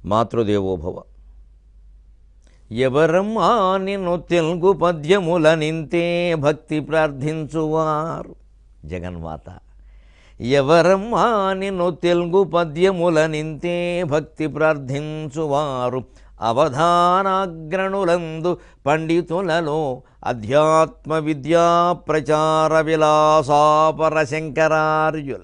మాతృదేవోభవ ఎవరమ్మా నిన్ను తెలుగు పద్యముల నింతే భక్తి ప్రార్థించువారు జగన్మాత ఎవరమ్మా నిన్ను తెలుగు పద్యముల నింతే భక్తి ప్రార్థించువారు అవధానాగ్రణులందు పండితులలో అధ్యాత్మ విద్యా ప్రచార విలాసాపర శంకరార్యుల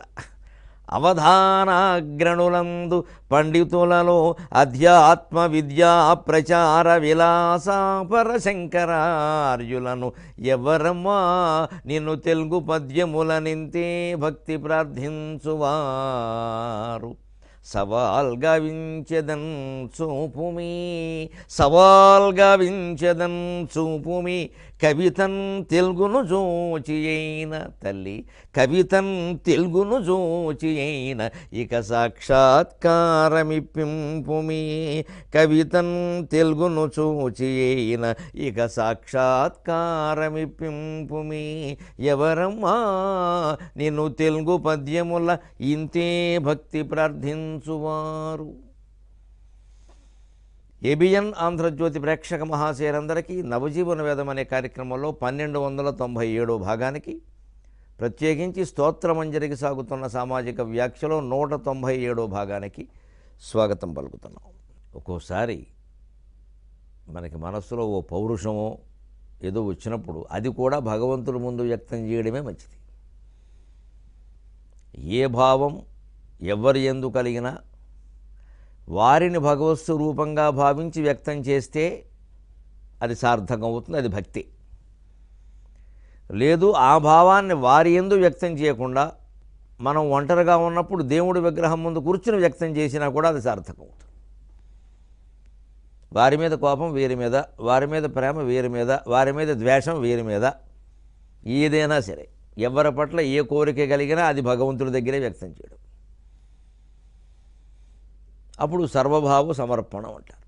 అవధానాగ్రణులందు పండితులలో అధ్యాత్మ విద్యా ప్రచార విలాసాపర శంకరార్యులను ఎవరమ్మా నిన్ను తెలుగు పద్యముల నింతే భక్తి ప్రార్థించువారు సవాల్గా వించెదన్ చూపుమి సవాల్గా వించెదన్ చూపుమి కవితన్ తెలుగును జోచి అయిన తల్లి కవితన్ తెలుగును జోచి అయిన ఇక సాక్షాత్కారమిప్పింపుమి కవితన్ తెలుగును చూచి అయిన ఇక సాక్షాత్కారమిప్పింపుమి ఎవరమ్మా నిన్ను తెలుగు పద్యముల ఇంతే భక్తి ప్రార్థించువారు ఏబిఎన్ ఆంధ్రజ్యోతి ప్రేక్షక మహాశయులందరికీ నవజీవన వేదం అనే కార్యక్రమంలో పన్నెండు వందల తొంభై ఏడో భాగానికి ప్రత్యేకించి స్తోత్రమంజరికి సాగుతున్న సామాజిక వ్యాఖ్యలో నూట తొంభై ఏడో భాగానికి స్వాగతం పలుకుతున్నాం ఒక్కోసారి మనకి మనస్సులో ఓ పౌరుషమో ఏదో వచ్చినప్పుడు అది కూడా భగవంతుడి ముందు వ్యక్తం చేయడమే మంచిది ఏ భావం ఎవరి ఎందు కలిగినా వారిని భగవత్ స్వరూపంగా భావించి వ్యక్తం చేస్తే అది సార్థకం అవుతుంది అది భక్తి లేదు ఆ భావాన్ని వారి ఎందు వ్యక్తం చేయకుండా మనం ఒంటరిగా ఉన్నప్పుడు దేవుడి విగ్రహం ముందు కూర్చుని వ్యక్తం చేసినా కూడా అది సార్థకం అవుతుంది వారి మీద కోపం వీరి మీద వారి మీద ప్రేమ వీరి మీద వారి మీద ద్వేషం వీరి మీద ఏదైనా సరే ఎవరి పట్ల ఏ కోరిక కలిగినా అది భగవంతుడి దగ్గరే వ్యక్తం చేయడం అప్పుడు సర్వభావ సమర్పణం అంటారు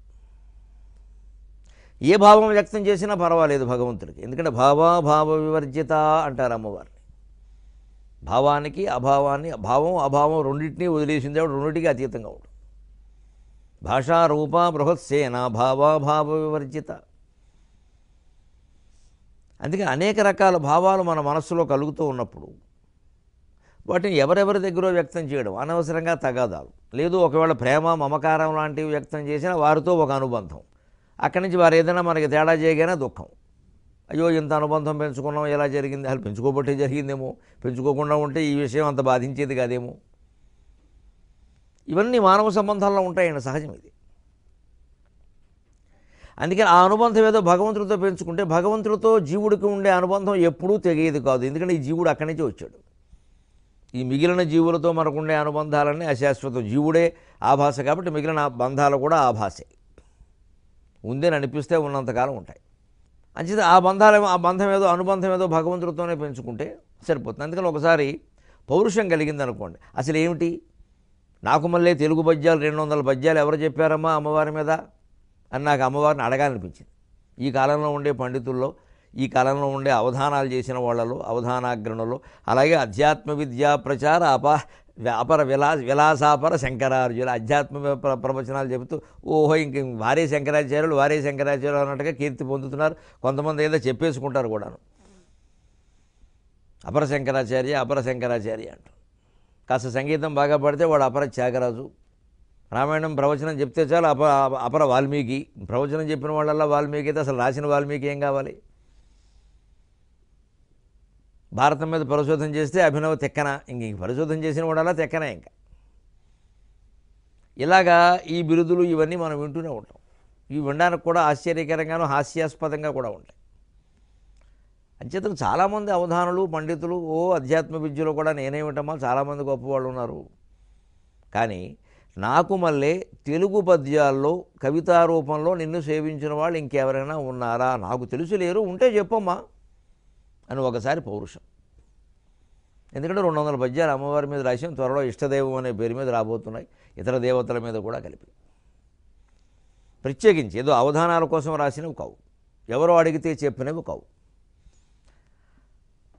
ఏ భావం వ్యక్తం చేసినా పర్వాలేదు భగవంతుడికి ఎందుకంటే భావాభావ వివర్జిత అంటారు అమ్మవారిని భావానికి అభావాన్ని భావం అభావం రెండింటినీ వదిలేసింది ఆవిడ రెండింటికి అతీతంగా ఉంటుంది భాషా రూప బృహత్సేన భావాభావ వివర్జిత అందుకే అనేక రకాల భావాలు మన మనస్సులో కలుగుతూ ఉన్నప్పుడు వాటిని ఎవరెవరి దగ్గర వ్యక్తం చేయడం అనవసరంగా తగాదాలు లేదు ఒకవేళ ప్రేమ మమకారం లాంటివి వ్యక్తం చేసినా వారితో ఒక అనుబంధం అక్కడి నుంచి వారు ఏదైనా మనకి తేడా చేయగానే దుఃఖం అయ్యో ఇంత అనుబంధం పెంచుకున్నాం ఎలా జరిగింది అసలు పెంచుకోబట్టే జరిగిందేమో పెంచుకోకుండా ఉంటే ఈ విషయం అంత బాధించేది కాదేమో ఇవన్నీ మానవ సంబంధాల్లో ఉంటాయండి సహజం ఇది అందుకని ఆ అనుబంధం ఏదో భగవంతుడితో పెంచుకుంటే భగవంతుడితో జీవుడికి ఉండే అనుబంధం ఎప్పుడూ తెగేది కాదు ఎందుకంటే ఈ జీవుడు అక్కడి నుంచి వచ్చాడు ఈ మిగిలిన జీవులతో మనకుండే అనుబంధాలన్నీ అశాశ్వతం జీవుడే ఆభాస కాబట్టి మిగిలిన బంధాలు కూడా ఆభాసే ఉందని అనిపిస్తే ఉన్నంతకాలం ఉంటాయి అంచేత ఆ బంధాలు ఆ బంధం ఏదో అనుబంధం ఏదో భగవంతుడితోనే పెంచుకుంటే సరిపోతుంది అందుకని ఒకసారి పౌరుషం కలిగింది అనుకోండి అసలు ఏమిటి నాకు మళ్ళీ తెలుగు పద్యాలు రెండు వందల పద్యాలు ఎవరు చెప్పారమ్మా అమ్మవారి మీద అని నాకు అమ్మవారిని అడగాలనిపించింది ఈ కాలంలో ఉండే పండితుల్లో ఈ కాలంలో ఉండే అవధానాలు చేసిన వాళ్ళలో అవధానాగ్రణలో అలాగే అధ్యాత్మ విద్యా ప్రచార అప అపర విలా విలాసాపర శంకరార్జుల అధ్యాత్మ ప్ర ప్రవచనాలు చెబుతూ ఓహో ఇంక వారే శంకరాచార్యులు వారే శంకరాచార్యులు అన్నట్టుగా కీర్తి పొందుతున్నారు కొంతమంది ఏదో చెప్పేసుకుంటారు కూడాను అపర శంకరాచార్య అపర శంకరాచార్య అంటారు కాస్త సంగీతం బాగా పడితే వాడు అపర త్యాగరాజు రామాయణం ప్రవచనం చెప్తే చాలు అప అపర వాల్మీకి ప్రవచనం చెప్పిన వాళ్ళల్లా వాల్మీకి అయితే అసలు రాసిన వాల్మీకి ఏం కావాలి భారతం మీద పరిశోధన చేస్తే అభినవ తెక్కన ఇంక ఇంక పరిశోధన చేసిన వాడల్లా తెక్కన ఇంకా ఇలాగా ఈ బిరుదులు ఇవన్నీ మనం వింటూనే ఉంటాం ఇవి వినడానికి కూడా ఆశ్చర్యకరంగాను హాస్యాస్పదంగా కూడా ఉంటాయి అంచేతను చాలామంది అవధానులు పండితులు ఓ అధ్యాత్మ విద్యలో కూడా నేనేమిటమ్మా చాలామంది గొప్పవాళ్ళు ఉన్నారు కానీ నాకు మళ్ళీ తెలుగు పద్యాల్లో కవితా రూపంలో నిన్ను సేవించిన వాళ్ళు ఇంకెవరైనా ఉన్నారా నాకు తెలుసు లేరు ఉంటే చెప్పమ్మా అని ఒకసారి పౌరుషం ఎందుకంటే రెండు వందల పద్యాలు అమ్మవారి మీద రాసాం త్వరలో ఇష్టదైవం అనే పేరు మీద రాబోతున్నాయి ఇతర దేవతల మీద కూడా కలిపి ప్రత్యేకించి ఏదో అవధానాల కోసం రాసినవి కావు ఎవరో అడిగితే చెప్పినవి కావు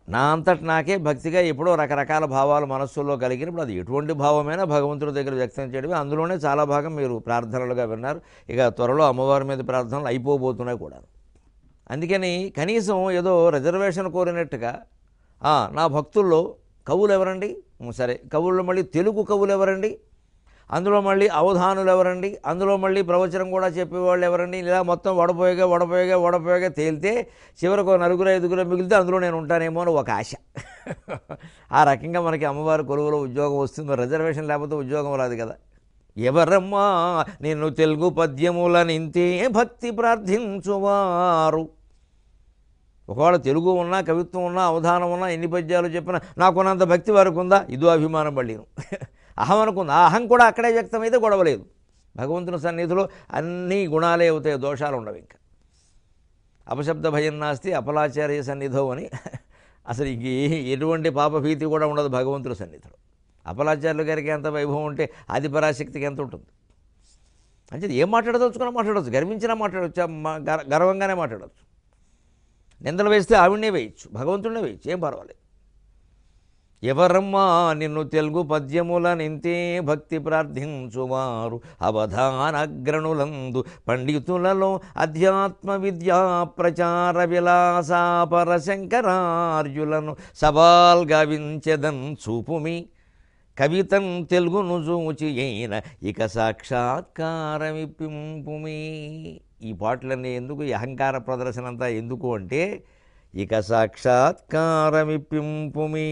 నా అంతటి నాకే భక్తిగా ఎప్పుడో రకరకాల భావాలు మనస్సులో కలిగినప్పుడు అది ఎటువంటి భావమైనా భగవంతుడి దగ్గర వ్యక్తం చేయడమే అందులోనే చాలా భాగం మీరు ప్రార్థనలుగా విన్నారు ఇక త్వరలో అమ్మవారి మీద ప్రార్థనలు అయిపోబోతున్నాయి కూడా అందుకని కనీసం ఏదో రిజర్వేషన్ కోరినట్టుగా "ఆ, నా భక్తుల్లో కవులు ఎవరండి ఉం, సరే కవుల్లో మళ్ళీ తెలుగు కవులు ఎవరండి అందులో మళ్ళీ అవధానులు ఎవరండి అందులో మళ్ళీ ప్రవచనం కూడా చెప్పేవాళ్ళు ఎవరండి ఇలా మొత్తం వడపోయగా వడపోయగా వడపోయగా తేలితే చివరికి ఒక నలుగురు ఐదుగురు మిగిలితే అందులో నేను ఉంటానేమో అని ఒక ఆశ ఆ రకంగా మనకి అమ్మవారి కొలువులో ఉద్యోగం వస్తుంది మరి రిజర్వేషన్ లేకపోతే ఉద్యోగం రాదు కదా ఎవరమ్మా నిన్ను తెలుగు పద్యముల నింతే భక్తి ప్రార్థించువారు ఒకవేళ తెలుగు ఉన్నా కవిత్వం ఉన్నా అవధానం ఉన్నా ఎన్ని పద్యాలు చెప్పినా నాకున్నంత భక్తి వరకు ఉందా ఇదో అభిమానం పడిను అహం అనుకుంది ఆ అహం కూడా అక్కడే వ్యక్తమైతే గొడవలేదు భగవంతుని సన్నిధిలో అన్ని గుణాలే అవుతాయి దోషాలు ఉండవు ఇంకా అపశబ్ద భయం నాస్తి అపలాచార్య సన్నిధో అని అసలు ఇంక ఏ- ఎటువంటి పాపభీతి కూడా ఉండదు భగవంతుడి సన్నిధిలో అపలాచార్యుల గారికి ఎంత వైభవం ఉంటే ఆది పరాశక్తికి ఎంత ఉంటుంది అంటే ఏం మాట్లాడదలుచుకున్నా మాట్లాడవచ్చు గర్వించినా మాట్లాడవచ్చు మా- గర్- గర్వంగానే మాట్లాడవచ్చు నిందలు వేస్తే ఆవిడనే వేయచ్చు భగవంతుడినే వేయచ్చు ఏం పర్వాలేదు ఎవరమ్మా నిన్ను తెలుగు పద్యముల నింతే భక్తి ప్రార్థించువారు అవధానగ్రణులందు పండితులలో అధ్యాత్మ విద్యా ప్రచార విలాసాపర శంకరార్యులను సవాల్ గావించెదన్ చూపుమి కవితం తెలుగును చూచి అయిన ఇక సాక్షాత్కారమిప్పింపుమి ఈ పాటలన్నీ ఎందుకు ఈ అహంకార ప్రదర్శన అంతా ఎందుకు అంటే ఇక సాక్షాత్కారమిప్పింపుమి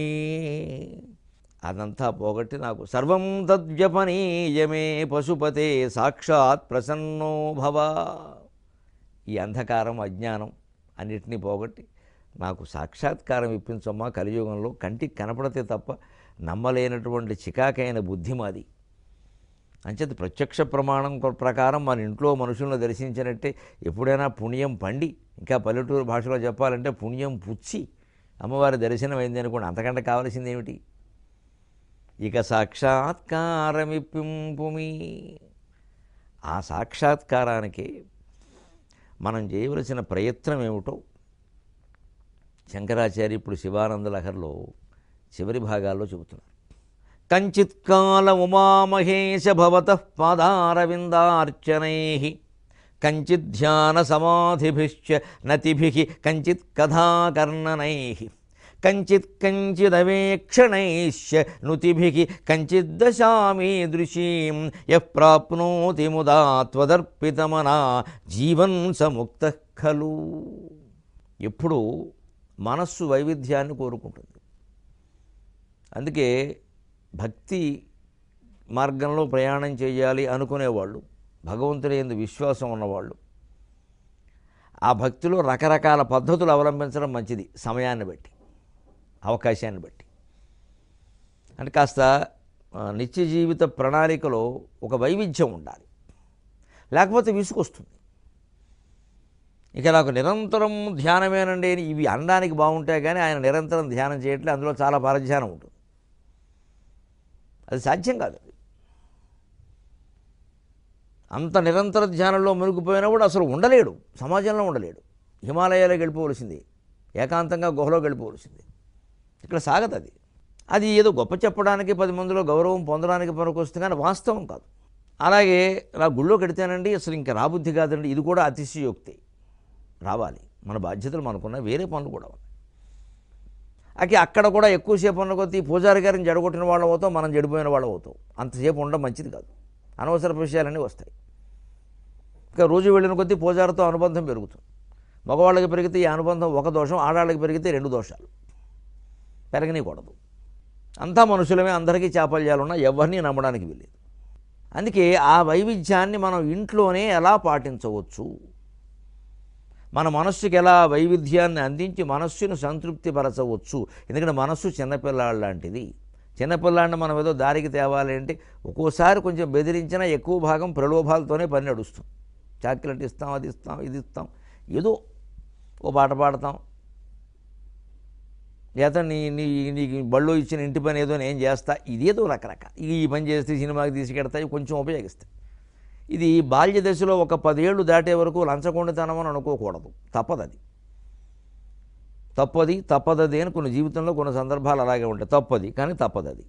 అదంతా పోగొట్టి నాకు సర్వం తద్వ్యపనీయమే పశుపతే సాక్షాత్ ప్రసన్నో భవ ఈ అంధకారం అజ్ఞానం అన్నిటినీ పోగొట్టి నాకు సాక్షాత్కారం ఇప్పించమ్మా కలియుగంలో కంటికి కనపడితే తప్ప నమ్మలేనటువంటి చికాకైన బుద్ధి మాది అంచేత ప్రత్యక్ష ప్రమాణం కొ- ప్రకారం మన ఇంట్లో మనుషులను దర్శించినట్టే ఎప్పుడైనా పుణ్యం పండి ఇంకా పల్లెటూరు భాషలో చెప్పాలంటే పుణ్యం పుచ్చి అమ్మవారి దర్శనం అయింది అనుకోండి అంతకంటే కావలసింది ఏమిటి ఇక సాక్షాత్కారమిప్పింపుమి ఆ సాక్షాత్కారానికి మనం చేయవలసిన ప్రయత్నం ఏమిటో శంకరాచార్య ఇప్పుడు శివానంద లహర్లో చివరి భాగాల్లో చెబుతున్నారు కంచిత్ కాల ఉమామహేశ భవత పాదారవిందార్చనై కంచిత్ ధ్యాన సమాధిభిశ్చ నతిభి కంచిత్ కథాకర్ణనై కంచిత్ కంచిదవేక్షణైశ్చ నుతిభి కంచిద్దశామీదృశీం యః ప్రాప్నోతి ముదా త్వదర్పితమనా జీవన్ సముక్త ఖలు ఎప్పుడు మనస్సు వైవిధ్యాన్ని కోరుకుంటుంది అందుకే భక్తి మార్గంలో ప్రయాణం చేయాలి అనుకునేవాళ్ళు భగవంతుని ఎందు విశ్వాసం ఉన్నవాళ్ళు ఆ భక్తిలో రకరకాల పద్ధతులు అవలంబించడం మంచిది సమయాన్ని బట్టి అవకాశాన్ని బట్టి అంటే కాస్త ఆ, నిత్య జీవిత ప్రణాళికలో ఒక వైవిధ్యం ఉండాలి లేకపోతే విసుకొస్తుంది ఇక నాకు నిరంతరం ధ్యానమేనండి అని ఇవి అనడానికి బాగుంటాయి కానీ ఆయన నిరంతరం ధ్యానం చేయట్లే అందులో చాలా పరధ్యానం ఉంటుంది అది సాధ్యం కాదు అది అంత నిరంతర ధ్యానంలో మునిగిపోయినా కూడా అసలు ఉండలేడు సమాజంలో ఉండలేడు హిమాలయాలకు వెళ్ళిపోవలసింది ఏకాంతంగా గుహలోకి వెళ్ళిపోవలసింది ఇక్కడ సాగదు అది అది ఏదో గొప్ప చెప్పడానికి పది మందిలో గౌరవం పొందడానికి పనికొస్తుంది కానీ వాస్తవం కాదు అలాగే నా గుళ్ళో కడితేనండి అసలు ఇంకా రాబుద్ధి కాదండి ఇది కూడా అతిశయోక్తి రావాలి మన బాధ్యతలు మనకున్నాయి వేరే పనులు కూడా ఉన్నాయి అకి అక్కడ కూడా ఎక్కువసేపు ఉన్న కొద్దీ పూజారి గారిని జడగొట్టిన వాళ్ళు అవుతాం మనం జడిపోయిన వాళ్ళు అవుతాం అంతసేపు ఉండడం మంచిది కాదు అనవసర విషయాలన్నీ వస్తాయి ఇంకా రోజు వెళ్ళిన కొద్దీ పూజారితో అనుబంధం పెరుగుతుంది మగవాళ్ళకి పెరిగితే ఈ అనుబంధం ఒక దోషం ఆడవాళ్ళకి పెరిగితే రెండు దోషాలు పెరగనీయకూడదు అంతా మనుషులమే అందరికీ చాపల్యాలు ఉన్నా ఎవరిని నమ్మడానికి వీల్లేదు అందుకే ఆ వైవిధ్యాన్ని మనం ఇంట్లోనే ఎలా పాటించవచ్చు మన మనస్సుకి ఎలా వైవిధ్యాన్ని అందించి మనస్సును సంతృప్తిపరచవచ్చు ఎందుకంటే మనస్సు చిన్నపిల్లాడు లాంటిది చిన్నపిల్లాడిని మనం ఏదో దారికి తేవాలి అంటే ఒక్కోసారి కొంచెం బెదిరించినా ఎక్కువ భాగం ప్రలోభాలతోనే పని నడుస్తుంది చాక్లెట్ ఇస్తాం అది ఇస్తాం ఇది ఇస్తాం ఏదో ఓ పాట పాడతాం లేదా నీ నీ నీకు బళ్ళు ఇచ్చిన ఇంటి పని ఏదో నేను చేస్తా ఇదేదో రకరకాల ఈ పని చేస్తే సినిమాకి తీసుకెడతాయి కొంచెం ఉపయోగిస్తాయి ఇది బాల్య దశలో ఒక పదేళ్ళు దాటే వరకు లంచగొండితనం అని అనుకోకూడదు తప్పదు అది తప్పది తప్పదది అని కొన్ని జీవితంలో కొన్ని సందర్భాలు అలాగే ఉంటాయి తప్పది కానీ తప్పదది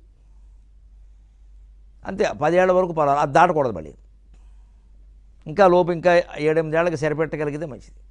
అంతే పదేళ్ల వరకు పర్వాలేదు అది దాటకూడదు మళ్ళీ ఇంకా లోపు ఇంకా ఏడెనిమిదేళ్ళకి సరిపెట్టగలిగితే మంచిది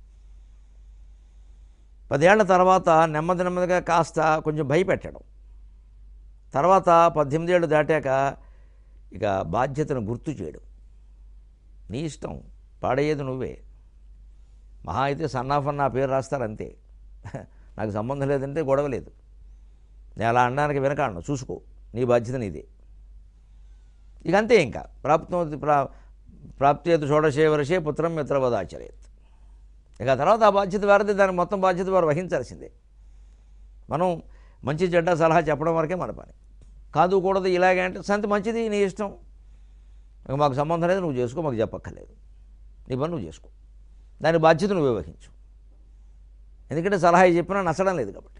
పదేళ్ల తర్వాత నెమ్మది నెమ్మదిగా కాస్త కొంచెం భయపెట్టడం తర్వాత పద్దెనిమిది ఏళ్ళు దాటాక ఇక బాధ్యతను గుర్తు చేయడం నీ ఇష్టం పాడయ్యేది నువ్వే మహా అయితే సన్నాఫ్ నా పేరు రాస్తారు అంతే నాకు సంబంధం లేదంటే గొడవ లేదు నేను అలా అనడానికి వెనకాడను చూసుకో నీ బాధ్యత నీదే ఇక అంతే ఇంకా ప్రాప్తం ప్రా ప్రాప్తేతు షోడశే వర్షే పుత్రం మిత్రవదాచరేత్ ఇక తర్వాత ఆ బాధ్యత వారిది దాని మొత్తం బాధ్యత వారు వహించాల్సిందే మనం మంచి చెడ్డ సలహా చెప్పడం వరకే మన పని కాదు కూడదు ఇలాగే అంటే సంత మంచిది నీ ఇష్టం ఇక మాకు సంబంధం లేదు నువ్వు చేసుకో మాకు చెప్పక్కర్లేదు నీ పని నువ్వు చేసుకో దాని బాధ్యత నువ్వే వహించు ఎందుకంటే సలహా చెప్పినా నచ్చడం లేదు కాబట్టి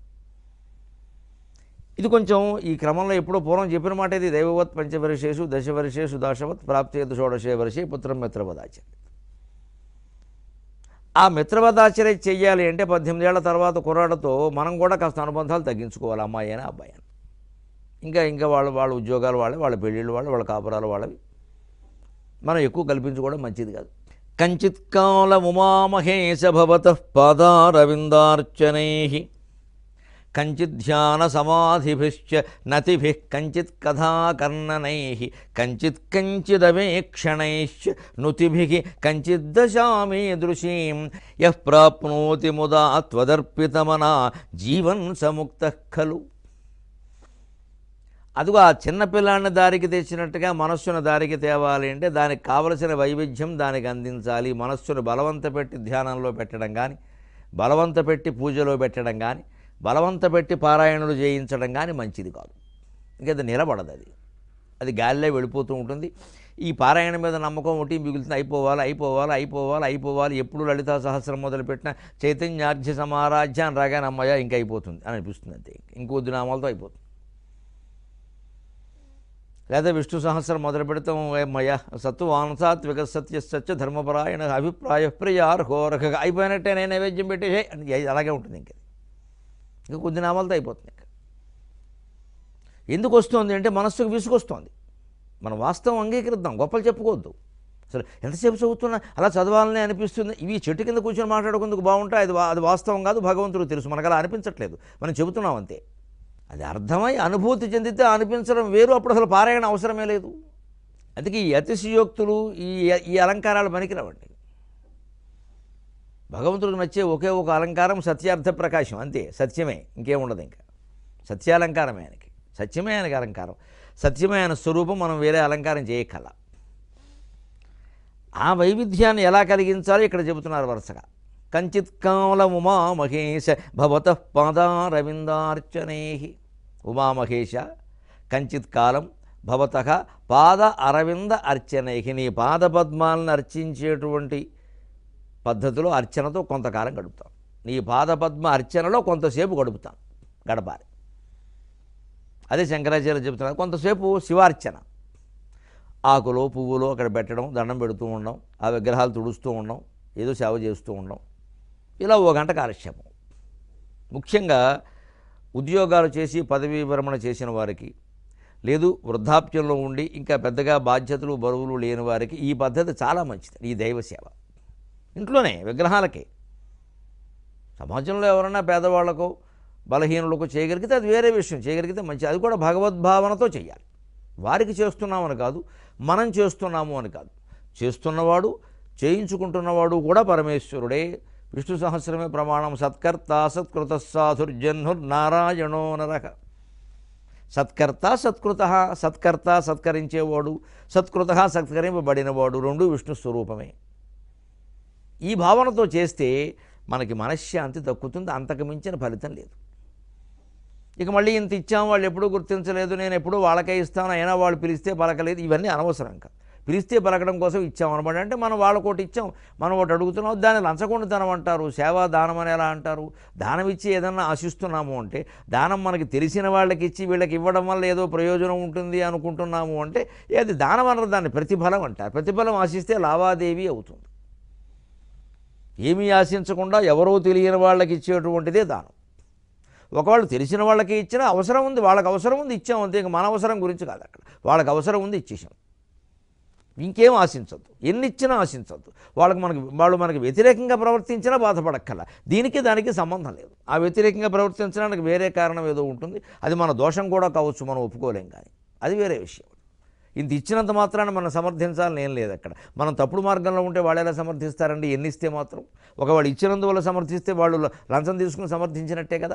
ఇది కొంచెం ఈ క్రమంలో ఎప్పుడో పూర్వం చెప్పిన మాట ఇది దైవవత్ పంచవర్షేషు దశవర్షేషు దాశవత్ ప్రాప్తేతు షోడశే వర్షే పుత్రం మిత్రవదాచర్య ఆ మిత్రవదాచర్య చెయ్యాలి అంటే పద్దెనిమిది ఏళ్ల తర్వాత కుర్రాడతో మనం కూడా కాస్త అనుబంధాలు తగ్గించుకోవాలి అమ్మాయి అయినా అబ్బాయి అయినా ఇంకా ఇంకా వాళ్ళ వాళ్ళ ఉద్యోగాలు వాళ్ళే వాళ్ళ పెళ్ళిళ్ళు వాళ్ళే వాళ్ళ కాపురాలు వాళ్ళవి మనం ఎక్కువ కల్పించుకోవడం మంచిది కాదు కంచిత్ కాల ఉమామహేశ భవత పాదారవిందార్చనై కంచిత్ ధ్యాన సమాధిభిశ్చ నతిభిః కంచిత్ కథాకర్ణనై కంచిత్ కంచిదవేక్షణైశ్చ నుతిభిः కంచిద్దశామే దృశీం యః ప్రాప్నోతి ముదా త్వదర్పితమనా జీవన్ సముక్త ఖలు అదిగో ఆ చిన్నపిల్లాన్ని దారికి తెచ్చినట్టుగా మనస్సును దారికి తేవాలి అంటే దానికి కావలసిన వైవిధ్యం దానికి అందించాలి మనస్సును బలవంత పెట్టి ధ్యానంలో పెట్టడం కానీ బలవంత పెట్టి పూజలో పెట్టడం కానీ బలవంత పెట్టి పారాయణలు చేయించడం కానీ మంచిది కాదు ఇంకా అది నిలబడదు అది అది గాలిలో వెళ్ళిపోతూ ఉంటుంది ఈ పారాయణ మీద నమ్మకం ఒకటి మిగులుతుంది అయిపోవాలి అయిపోవాలి అయిపోవాలి అయిపోవాలి ఎప్పుడు లలితా సహస్రం మొదలుపెట్టిన చైతన్యార్ఘ్య సమారాధ్య అని రాగానే అమ్మయ్య ఇంకా అయిపోతుంది అని అనిపిస్తుంది అంతే ఇంకొద్ది నామాలతో అయిపోతుంది లేదా విష్ణు సహస్రం మొదలు పెడతాం మయ సత్తు వానసాత్విక సత్య సత్య ధర్మపరాయణ అభిప్రాయ ప్రియార్హోరక అయిపోయినట్టే నేను నైవేద్యం పెట్టేసే అని అలాగే ఉంటుంది ఇంక ఇంకా కొద్ది నామాలతో అయిపోతుంది ఇంకా ఎందుకు వస్తుంది అంటే మనస్సుకు విసుగొస్తుంది మనం వాస్తవం అంగీకరిద్దాం గొప్పలు చెప్పుకోవద్దు అసలు ఎంతసేపు చదువుతున్నా అలా చదవాలని అనిపిస్తుంది ఇవి చెట్టు కింద కూర్చొని మాట్లాడుకుందుకు బాగుంటాయి అది వా- అది వాస్తవం కాదు భగవంతుడు తెలుసు మనకు అలా అనిపించట్లేదు మనం చెబుతున్నాం అంతే అది అర్థమై అనుభూతి చెందితే అనిపించడం వేరు అప్పుడు అసలు పారాయణ అవసరమే లేదు అందుకే ఈ అతిశయోక్తులు ఈ ఈ అలంకారాలు పనికిరావండి భగవంతుడికి నచ్చే ఒకే ఒక అలంకారం సత్యార్థ ప్రకాశం అంతే సత్యమే ఇంకేముండదు ఇంకా సత్యాలంకారమే ఆయనకి సత్యమే ఆయనకి అలంకారం సత్యమే ఆయన స్వరూపం మనం వేరే అలంకారం చేయకల ఆ వైవిధ్యాన్ని ఎలా కలిగించాలో ఇక్కడ చెబుతున్నారు వరుసగా కంచిత్ కాల ఉమా మహేశ భవత పాదారవిందార్చనే ఉమామహేశ కంచిత్ కాలం భవత పాద అరవింద అర్చనై నీ పాదపద్మాలను అర్చించేటువంటి పద్ధతిలో అర్చనతో కొంతకాలం గడుపుతాం నీ పాదపద్మ అర్చనలో కొంతసేపు గడుపుతాం గడపాలి అదే శంకరాచార్య చెబుతున్నారు కొంతసేపు శివార్చన ఆకులో పువ్వులో అక్కడ పెట్టడం దండం పెడుతూ ఉండడం ఆ విగ్రహాలు తుడుస్తూ ఉండడం ఏదో సేవ చేస్తూ ఉండడం ఇలా ఓ గంట కాలక్షేపం ముఖ్యంగా ఉద్యోగాలు చేసి పదవీ విరమణ చేసిన వారికి లేదు వృద్ధాప్యంలో ఉండి ఇంకా పెద్దగా బాధ్యతలు బరువులు లేని వారికి ఈ పద్ధతి చాలా మంచిది ఈ దైవ సేవ ఇంట్లోనే విగ్రహాలకే సమాజంలో ఎవరైనా పేదవాళ్లకు బలహీనులకు చేయగలిగితే అది వేరే విషయం చేయగలిగితే మంచి అది కూడా భగవద్భావనతో చేయాలి వారికి చేస్తున్నామని కాదు మనం చేస్తున్నాము అని కాదు చేస్తున్నవాడు చేయించుకుంటున్నవాడు కూడా పరమేశ్వరుడే విష్ణు సహస్రమే ప్రమాణం సత్కర్త సత్కృత సాధుర్జన్హుర్నారాయణో నరక సత్కర్త సత్కృత సత్కర్త సత్కరించేవాడు సత్కృత సత్కరింపబడినవాడు రెండు విష్ణు స్వరూపమే ఈ భావనతో చేస్తే మనకి మనశ్శాంతి దక్కుతుంది అంతకు మించిన ఫలితం లేదు ఇక మళ్ళీ ఇంత ఇచ్చాం వాళ్ళు ఎప్పుడూ గుర్తించలేదు నేను ఎప్పుడూ వాళ్ళకే ఇస్తాను అయినా వాళ్ళు పిలిస్తే పలకలేదు ఇవన్నీ అనవసరం ఇంకా పిలిస్తే పలకడం కోసం ఇచ్చాం అనమాట అంటే మనం వాళ్ళకోటి ఇచ్చాం మనం ఒకటి అడుగుతున్నాం దాన్ని లంచగొండుతనం అంటారు సేవా దానం అని ఎలా అంటారు దానం ఇచ్చి ఏదన్నా ఆశిస్తున్నాము అంటే దానం మనకి తెలిసిన వాళ్ళకి ఇచ్చి వీళ్ళకి ఇవ్వడం వల్ల ఏదో ప్రయోజనం ఉంటుంది అనుకుంటున్నాము అంటే ఏది దానం అన్నది దాన్ని ప్రతిఫలం అంటారు ప్రతిఫలం ఆశిస్తే లావాదేవీ అవుతుంది ఏమీ ఆశించకుండా ఎవరో తెలియని వాళ్ళకి ఇచ్చేటువంటిదే దానం ఒకవేళ తెలిసిన వాళ్ళకి ఇచ్చినా అవసరం ఉంది వాళ్ళకి అవసరం ఉంది ఇచ్చాం అంతే ఇంక మన అవసరం గురించి కాదు అక్కడ వాళ్ళకి అవసరం ఉంది ఇచ్చేసాం ఇంకేం ఆశించద్దు ఎన్ని ఇచ్చినా ఆశించద్దు వాళ్ళకి మనకి వాళ్ళు మనకి వ్యతిరేకంగా ప్రవర్తించినా బాధపడక్కల దీనికి దానికి సంబంధం లేదు ఆ వ్యతిరేకంగా ప్రవర్తించడానికి వేరే కారణం ఏదో ఉంటుంది అది మన దోషం కూడా కావచ్చు మనం ఒప్పుకోలేం కానీ అది వేరే విషయం ఇంత ఇచ్చినంత మాత్రాన మనం సమర్థించాలని ఏం లేదు అక్కడ మనం తప్పుడు మార్గంలో ఉంటే వాళ్ళు ఎలా సమర్థిస్తారండి ఎన్ని ఇస్తే మాత్రం ఒకవేళ ఇచ్చినందువల్ల సమర్థిస్తే వాళ్ళు లంచం తీసుకుని సమర్థించినట్టే కదా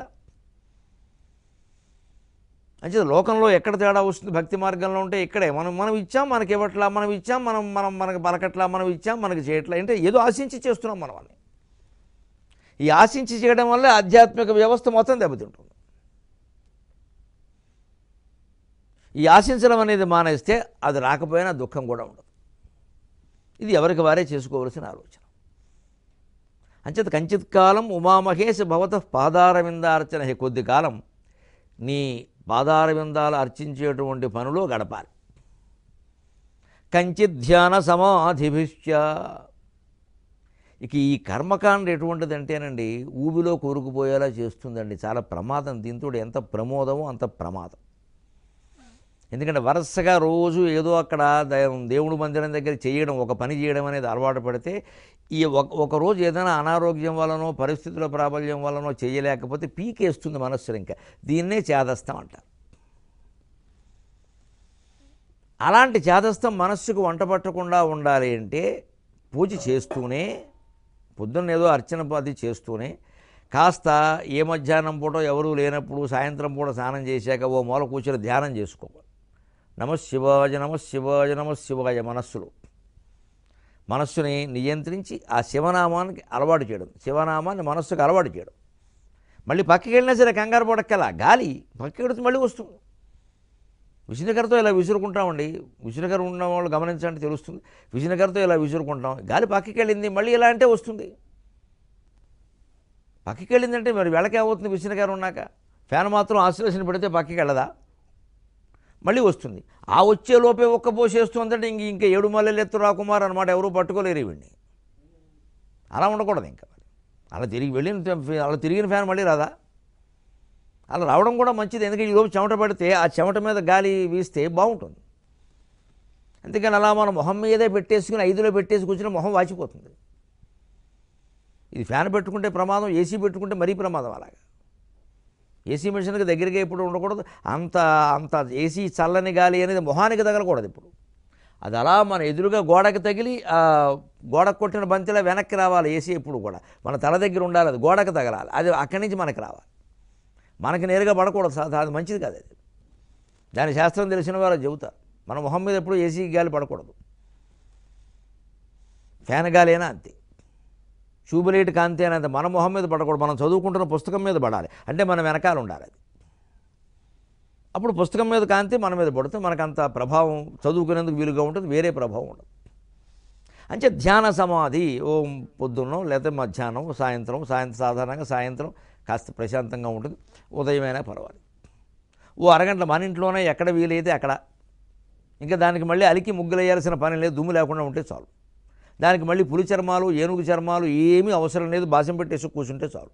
అంటే లోకంలో ఎక్కడ తేడా వస్తుంది భక్తి మార్గంలో ఉంటే ఇక్కడే మనం మనం ఇచ్చాం మనకి ఇవ్వట్లా మనం ఇచ్చాం మనం మనం మనకి పలకట్లా మనం ఇచ్చాం మనకి చేయట్లా అంటే ఏదో ఆశించి చేస్తున్నాం మనం అని ఈ ఆశించి చేయడం వల్ల ఆధ్యాత్మిక వ్యవస్థ మొత్తం దెబ్బతింటుంది ఈ ఆశించడం అనేది మానేస్తే అది రాకపోయినా దుఃఖం కూడా ఉండదు ఇది ఎవరికి వారే చేసుకోవలసిన ఆలోచన అంచేత కంచిత్ కాలం ఉమామహేష్ భవత పాదారవిందార్చన హే కొద్ది కాలం నీ పాదారవిందాలు అర్చించేటువంటి పనిలో గడపాలి కంచిత్ ధ్యాన సమాధిభిష్య ఇక ఈ కర్మకాండ ఎటువంటిది అంటేనండి ఊబిలో కూరుకుపోయేలా చేస్తుందండి చాలా ప్రమాదం దీంతో ఎంత ప్రమోదమో అంత ప్రమాదం ఎందుకంటే వరుసగా రోజు ఏదో అక్కడ ద- దేవుడు మందిరం దగ్గర చేయడం ఒక పని చేయడం అనేది అలవాటు పడితే ఈ ఒక ఒక రోజు ఏదైనా అనారోగ్యం వలనో పరిస్థితుల ప్రాబల్యం వలనో చేయలేకపోతే పీకేస్తుంది మనస్సులు ఇంకా దీన్నే చేదస్తాం అంటారు అలాంటి చేదస్తం మనస్సుకు వంట పట్టకుండా ఉండాలి అంటే పూజ చేస్తూనే పొద్దున్న ఏదో అర్చన అది చేస్తూనే కాస్త ఏ మధ్యాహ్నం పూట ఎవరూ లేనప్పుడు సాయంత్రం పూట స్నానం చేశాక ఓ మూల కూర్చొని ధ్యానం చేసుకోవాలి నమ శివాయ నమ శివాయ నమ శివాయ మనస్సులో మనస్సుని నియంత్రించి ఆ శివనామానికి అలవాటు చేయడం శివనామాన్ని మనస్సుకు అలవాటు చేయడం మళ్ళీ పక్కకి వెళ్ళినా సరే కంగారు పడక్కలా గాలి పక్కకి వెళితే మళ్ళీ వస్తుంది విజయనగర్తో ఇలా విసురుకుంటామండి విజయనగర్ ఉన్న వాళ్ళు గమనించండి తెలుస్తుంది విజయనగర్తో ఇలా విసురుకుంటాం గాలి పక్కకి వెళ్ళింది మళ్ళీ ఇలా అంటే వస్తుంది పక్కకి వెళ్ళిందంటే మరి వెళ్ళకే అవుతుంది విజయనగర్ ఉన్నాక ఫ్యాన్ మాత్రం ఆశ్లేషణ పెడితే పక్కకి వెళ్ళదా మళ్ళీ వస్తుంది ఆ వచ్చే లోపే ఒక్క పోసేస్తుందంటే ఇంక ఇంకా ఏడు మల్లెలు ఎత్తు రాకుమార్ అనమాట ఎవరు పట్టుకోలేరు ఇవ్వండి అలా ఉండకూడదు ఇంకా మరి అలా తిరిగి వెళ్ళిన అలా తిరిగిన ఫ్యాన్ మళ్ళీ రాదా అలా రావడం కూడా మంచిది ఎందుకంటే ఈలోపు చెమట పడితే ఆ చెమట మీద గాలి వీస్తే బాగుంటుంది అందుకని అలా మనం మొహం మీదే పెట్టేసుకుని ఐదులో పెట్టేసి కూర్చుని మొహం వాచిపోతుంది ఇది ఫ్యాన్ పెట్టుకుంటే ప్రమాదం ఏసీ పెట్టుకుంటే మరీ ప్రమాదం అలాగా ఏసీ మిషన్కి దగ్గరగా ఎప్పుడు ఉండకూడదు అంత అంత ఏసీ చల్లని గాలి అనేది మొహానికి తగలకూడదు ఇప్పుడు అది అలా మన ఎదురుగా గోడకి తగిలి ఆ గోడకు కొట్టిన బంతిలా వెనక్కి రావాలి ఏసీ ఎప్పుడు కూడా మన తల దగ్గర ఉండాలి అది గోడకు తగలాలి అది అక్కడి నుంచి మనకి రావాలి మనకి నేరుగా పడకూడదు సాధ అది మంచిది కాదు అది దాని శాస్త్రం తెలిసిన వారు చెబుతారు మన మొహం మీద ఎప్పుడు ఏసీ గాలి పడకూడదు ఫ్యాన్ గాలి అయినా అంతే ట్యూబ్లైట్ కాంతి అనేది మన మొహం మీద పడకూడదు మనం చదువుకుంటున్న పుస్తకం మీద పడాలి అంటే మన వెనకాల ఉండాలి అది అప్పుడు పుస్తకం మీద కాంతి మన మీద పడితే మనకు అంత ప్రభావం చదువుకునేందుకు వీలుగా ఉంటుంది వేరే ప్రభావం ఉండదు అంటే ధ్యాన సమాధి ఓ పొద్దున్నో లేకపోతే మధ్యాహ్నం సాయంత్రం సాయంత్రం సాధారణంగా సాయంత్రం కాస్త ప్రశాంతంగా ఉంటుంది ఉదయమైనా పర్వాలేదు ఓ అరగంట మన ఇంట్లోనే ఎక్కడ వీలైతే అక్కడ ఇంకా దానికి మళ్ళీ అలికి ముగ్గులేయాల్సిన పని లేదు దుమ్ము లేకుండా ఉంటే చాలు దానికి మళ్ళీ పులి చర్మాలు ఏనుగు చర్మాలు ఏమీ అవసరం లేదు బాసం పెట్టేసి కూర్చుంటే చాలు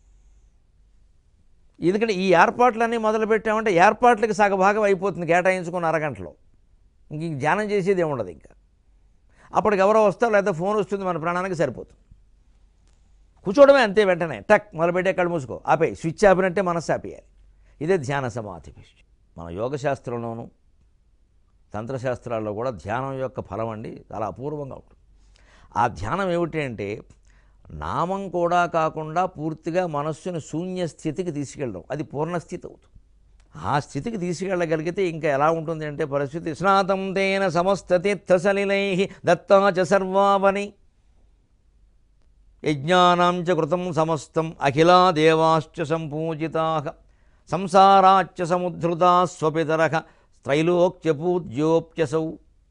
ఎందుకంటే ఈ ఏర్పాట్లన్నీ మొదలు పెట్టామంటే ఏర్పాట్లకి సగభాగం అయిపోతుంది కేటాయించుకున్న అరగంటలో ఇంక ఇంక ధ్యానం చేసేది ఏముండదు ఇంకా అప్పటికి ఎవరో వస్తారు లేదా ఫోన్ వస్తుంది మన ప్రాణానికి సరిపోతుంది కూర్చోవడమే అంతే వెంటనే టక్ మొదలుపెట్టే కళ్ళు మూసుకో ఆపే స్విచ్ ఆపినట్టే మనస్సు ఆపేయాలి ఇదే ధ్యాన సమాధి మన యోగశాస్త్రంలోనూ తంత్రశాస్త్రాల్లో కూడా ధ్యానం యొక్క ఫలం అండి చాలా అపూర్వంగా ఉంటుంది ఆ ధ్యానం ఏమిటి అంటే నామం కూడా కాకుండా పూర్తిగా మనస్సుని శూన్య స్థితికి తీసుకెళ్ళడం అది పూర్ణస్థితి అవుతుంది ఆ స్థితికి తీసుకెళ్ళగలిగితే ఇంకా ఎలా ఉంటుంది అంటే పరిస్థితి స్నాతం తేన సమస్త తీర్థసలిలై దత్తాచ సర్వావని యజ్ఞానాం చ కృతం సమస్తం అఖిలా దేవాశ్చ సంపూజితా సంసారాచ్చ సముద్ధృతా స్వపితర త్రైలోక్య పూజ్యోప్యసౌ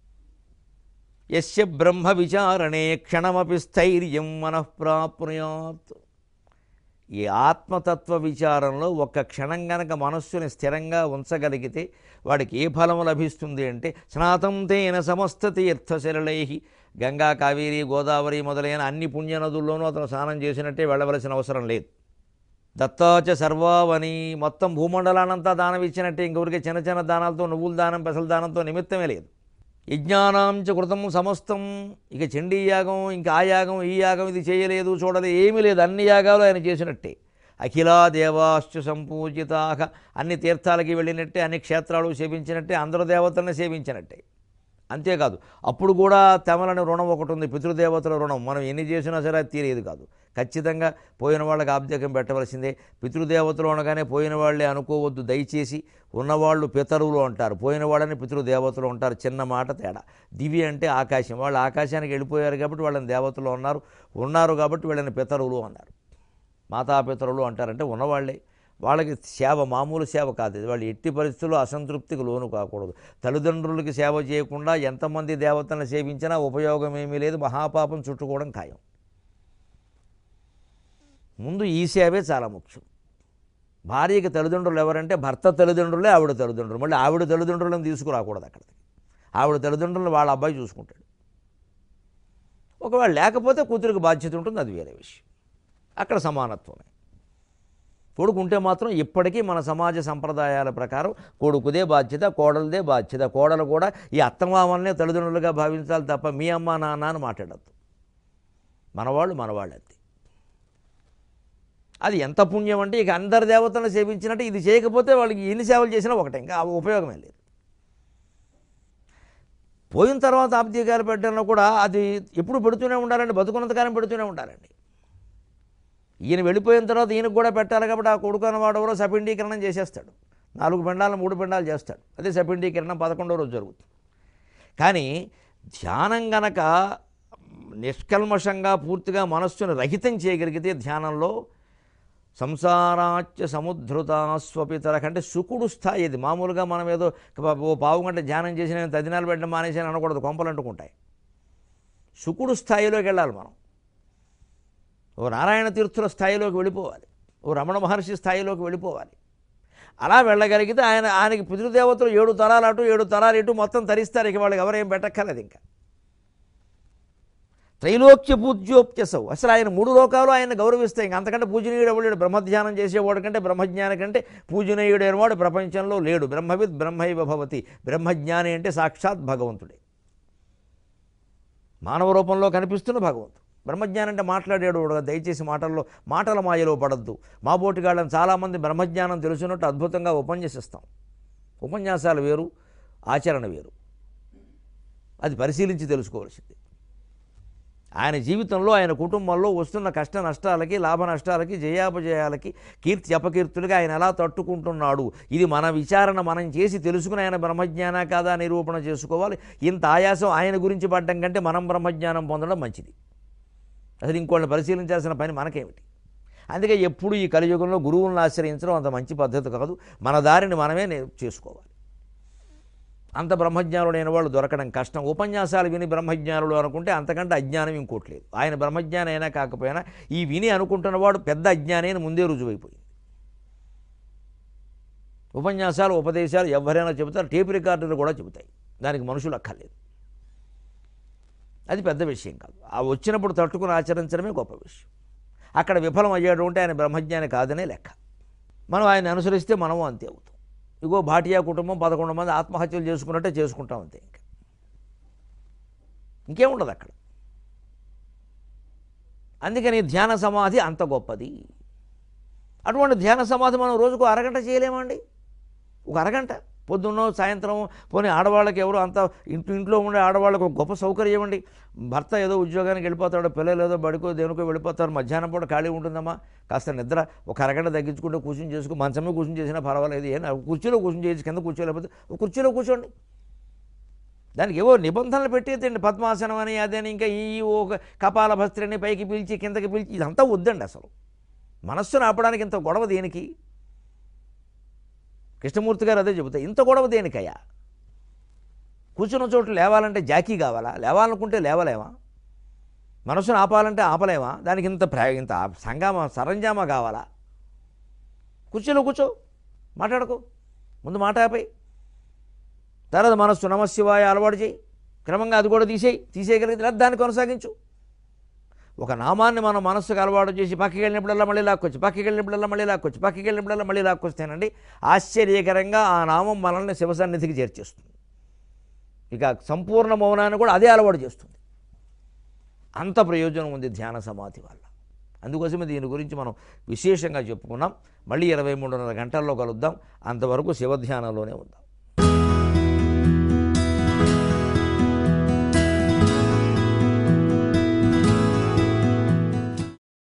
యస్య బ్రహ్మ విచారణే క్షణమపి స్థైర్యం మనః ప్రాప్నుయాత్ ఈ ఆత్మతత్వ విచారంలో ఒక్క క్షణం గనక మనస్సుని స్థిరంగా ఉంచగలిగితే వాడికి ఏ ఫలం లభిస్తుంది అంటే స్నాతం తేన సమస్త తీర్థశలై గంగా కావేరి గోదావరి మొదలైన అన్ని పుణ్యనదుల్లోనూ అతను స్నానం చేసినట్టే వెళ్ళవలసిన అవసరం లేదు దత్తాచ సర్వావని మొత్తం భూమండలానంతా దానం ఇచ్చినట్టే ఇంకొకరికి చిన్న చిన్న దానాలతో నువ్వుల దానం పెసల దానంతో నిమిత్తమే లేదు యజ్ఞానాంచ కృతం సమస్తం ఇక చండీ యాగం ఇంకా ఆ యాగం ఈ యాగం ఇది చేయలేదు చూడలేదు ఏమీ లేదు అన్ని యాగాలు ఆయన చేసినట్టే అఖిలా దేవాశ్చ సంపూజితాహ అన్ని తీర్థాలకి వెళ్ళినట్టే అన్ని క్షేత్రాలు సేవించినట్టే అందరు దేవతలను సేవించినట్టే అంతేకాదు అప్పుడు కూడా తెమలని రుణం ఒకటి ఉంది పితృదేవతల రుణం మనం ఎన్ని చేసినా సరే అది తీరేది కాదు ఖచ్చితంగా పోయిన వాళ్ళకి ఆబ్జెక్యం పెట్టవలసిందే పితృదేవతలు అనగానే పోయిన వాళ్ళే అనుకోవద్దు దయచేసి ఉన్నవాళ్ళు పితరులు అంటారు పోయిన వాళ్ళని పితృదేవతలు అంటారు చిన్న మాట తేడా దివి అంటే ఆకాశం వాళ్ళు ఆకాశానికి వెళ్ళిపోయారు కాబట్టి వాళ్ళని దేవతలు అన్నారు ఉన్నారు కాబట్టి వీళ్ళని పితరులు అన్నారు మాతాపితరులు అంటారంటే ఉన్నవాళ్ళే వాళ్ళకి సేవ మామూలు సేవ కాదు ఇది వాళ్ళు ఎట్టి పరిస్థితుల్లో అసంతృప్తికి లోను కాకూడదు తల్లిదండ్రులకి సేవ చేయకుండా ఎంతమంది దేవతలను సేవించినా ఉపయోగం ఏమీ లేదు మహాపాపం చుట్టుకోవడం ఖాయం ముందు ఈ సేవే చాలా ముఖ్యం భార్యకి తల్లిదండ్రులు ఎవరంటే భర్త తల్లిదండ్రులే ఆవిడ తల్లిదండ్రులు మళ్ళీ ఆవిడ తల్లిదండ్రులను తీసుకురాకూడదు అక్కడికి ఆవిడ తల్లిదండ్రులను వాళ్ళ అబ్బాయి చూసుకుంటాడు ఒకవేళ లేకపోతే కూతురికి బాధ్యత ఉంటుంది అది వేరే విషయం అక్కడ సమానత్వమే కొడుకు ఉంటే మాత్రం ఇప్పటికీ మన సమాజ సంప్రదాయాల ప్రకారం కొడుకుదే బాధ్యత కోడలదే బాధ్యత కోడలు కూడా ఈ అత్తమామల్నే తల్లిదండ్రులుగా భావించాలి తప్ప మీ అమ్మ నాన్న అని మాట్లాడద్దు మనవాళ్ళు మనవాళ్ళు అంతే అది ఎంత పుణ్యం అంటే ఇక అందరి దేవతలను సేవించినట్టు ఇది చేయకపోతే వాళ్ళకి ఎన్ని సేవలు చేసినా ఒకటే ఇంకా ఆ ఉపయోగమే లేదు పోయిన తర్వాత ఆబ్దికాలు పెట్టడంలో కూడా అది ఎప్పుడు పెడుతూనే ఉండాలండి బతుకున్నంతకాలం పెడుతూనే ఉండాలండి ఈయన వెళ్ళిపోయిన తర్వాత ఈయనకు కూడా పెట్టాలి కాబట్టి ఆ కొడుకు అన్నవాడు ఎవరో సపిండీకరణం చేసేస్తాడు నాలుగు పిండాలు మూడు పిండాలు చేస్తాడు అదే సపిండీకరణం పదకొండో రోజు జరుగుతుంది కానీ ధ్యానం గనక నిష్కల్మషంగా పూర్తిగా మనస్సును రహితం చేయగలిగితే ధ్యానంలో సంసారాచ్య సముద్ధృత స్వపితర అంటే సుకుడు స్థాయి ఇది మామూలుగా మనం ఏదో ఓ పావు గంట ధ్యానం చేసి నేను తదినాలు పెట్టడం మానేసాను అనకూడదు కొంపలు అంటుకుంటాయి సుకుడు స్థాయిలోకి వెళ్ళాలి మనం ఓ నారాయణ తీర్థుల స్థాయిలోకి వెళ్ళిపోవాలి ఓ రమణ మహర్షి స్థాయిలోకి వెళ్ళిపోవాలి అలా వెళ్ళగలిగితే ఆయన ఆయనకి పితృదేవతలు ఏడు తరాలు అటు ఏడు తరాలు ఇటు మొత్తం తరిస్తారు ఇక వాళ్ళకి ఎవరేం పెట్టక్కర్లేదు ఇంకా త్రైలోక్య పూజ్యోప్యసవు అసలు ఆయన మూడు లోకాలు ఆయన గౌరవిస్తాయి ఇంకా అంతకంటే పూజనీయుడు ఎవడు బ్రహ్మధ్యానం చేసేవాడు కంటే బ్రహ్మజ్ఞాని కంటే పూజనీయుడైన వాడు ప్రపంచంలో లేడు బ్రహ్మవిద్ బ్రహ్మైవ భవతి బ్రహ్మజ్ఞాని అంటే సాక్షాత్ భగవంతుడే మానవ రూపంలో కనిపిస్తున్న భగవంతుడు బ్రహ్మజ్ఞానం అంటే మాట్లాడేడు వాడు. దయచేసి మాటల్లో మాటల మాయలో పడద్దు మా బోటిగాళ్ళని చాలామంది బ్రహ్మజ్ఞానం తెలుసున్నట్టు అద్భుతంగా ఉపన్యసిస్తాం ఉపన్యాసాలు వేరు ఆచరణ వేరు అది పరిశీలించి తెలుసుకోవాల్సింది ఆయన జీవితంలో ఆయన కుటుంబంలో వస్తున్న కష్ట నష్టాలకి లాభ నష్టాలకి జయాపజయాలకి కీర్తి అపకీర్తులకి ఆయన ఎలా తట్టుకుంటున్నాడు ఇది మన విచారణ మనం చేసి తెలుసుకుని ఆయన బ్రహ్మజ్ఞాన కాదా నిరూపణ చేసుకోవాలి ఇంత ఆయాసం ఆయన గురించి పడ్డం కంటే మనం బ్రహ్మజ్ఞానం పొందడం మంచిది అసలు ఇంకోళ్ళని పరిశీలించాల్సిన పని మనకేమిటి అందుకే ఎప్పుడు ఈ కలియుగంలో గురువులను ఆశ్రయించడం అంత మంచి పద్ధతి కాదు మన దారిని మనమే నే- చేసుకోవాలి అంత బ్రహ్మజ్ఞానుడైన వాళ్ళు దొరకడం కష్టం ఉపన్యాసాలు విని బ్రహ్మజ్ఞానులు అనుకుంటే అంతకంటే అజ్ఞానం ఇంకోటి లేదు ఆయన బ్రహ్మజ్ఞానం అయినా కాకపోయినా ఈ విని అనుకుంటున్నవాడు పెద్ద అజ్ఞాని అని ముందే రుజువైపోయింది ఉపన్యాసాలు ఉపదేశాలు ఎవరైనా చెబుతారు టేప్ రికార్డులు కూడా చెబుతాయి దానికి మనుషులు అక్కర్లేదు అది పెద్ద విషయం కాదు ఆ వచ్చినప్పుడు తట్టుకుని ఆచరించడమే గొప్ప విషయం అక్కడ విఫలం అయ్యాడు అంటే ఆయన బ్రహ్మజ్ఞాని కాదనే లెక్క మనం ఆయన అనుసరిస్తే మనము అంతే అవుతాం ఇగో భాటియా కుటుంబం పదకొండు మంది ఆత్మహత్యలు చేసుకున్నట్టే చేసుకుంటాం అంతే ఇంకా ఇంకేముండదు అక్కడ అందుకని ధ్యాన సమాధి అంత గొప్పది అటువంటి ధ్యాన సమాధి మనం రోజుకు అరగంట చేయలేమండి ఒక అరగంట పొద్దున్నో సాయంత్రం పోనీ ఆడవాళ్ళకి ఎవరు అంత ఇంటి ఇంట్లో ఉండే ఆడవాళ్ళకి ఒక గొప్ప సౌకర్యం అండి భర్త ఏదో ఉద్యోగానికి వెళ్ళిపోతాడు పిల్లలు ఏదో బడికో దేనికో వెళ్ళిపోతారు మధ్యాహ్నం పూట ఖాళీ ఉంటుందమ్మా కాస్త నిద్ర ఒక అరగంట తగ్గించుకుంటే కూర్చొని చేసుకో మంచమే కూర్చొని చేసినా పర్వాలేదు ఏం కుర్చీలో కూర్చొని చేయొచ్చు కింద కూర్చోలేకపోతే ఒక కుర్చీలో కూర్చోండి దానికి ఏవో నిబంధనలు పెట్టేదండి పద్మాసనం అని అదని ఇంకా ఈ ఒక కపాల భస్త్రిని పైకి పిలిచి కిందకి పిలిచి ఇదంతా వద్దండి అసలు మనస్సును ఆపడానికి ఇంత గొడవ దేనికి కృష్ణమూర్తి గారు అదే చెబుతాయి ఇంత గొడవ దేనికయ్యా కూర్చున్న చోటు లేవాలంటే జాకీ కావాలా లేవాలనుకుంటే లేవలేమా మనసును ఆపాలంటే ఆపలేమా దానికి ఇంత ప్ర ఇంత సంగామ సరంజామా కావాలా కుర్చీలో కూర్చో మాట్లాడకు ముందు మాట ఆపై తర్వాత మనస్సు నమశివాయ అలవాటు చేయి క్రమంగా అది కూడా తీసేయి తీసేయగలిగితే లేదా దాన్ని కొనసాగించు ఒక నామాన్ని మనం మనస్సుకు అలవాటు చేసి పక్కకి వెళ్ళినప్పుడల్లా మళ్ళీ లాక్కొచ్చి పక్కకి వెళ్ళినప్పుడల్లా మళ్ళీ లాక్కొచ్చి పక్కకి వెళ్ళినప్పుడల్లా మళ్ళీ లాక్కొస్తేనండి ఆశ్చర్యకరంగా ఆ నామం మనల్ని శివసన్నిధికి చేర్చేస్తుంది ఇక సంపూర్ణ మౌనాన్ని కూడా అదే అలవాటు చేస్తుంది అంత ప్రయోజనం ఉంది ధ్యాన సమాధి వల్ల అందుకోసమే దీని గురించి మనం విశేషంగా చెప్పుకున్నాం మళ్ళీ ఇరవై మూడున్నర గంటల్లో కలుద్దాం అంతవరకు శివధ్యానంలోనే ఉందాం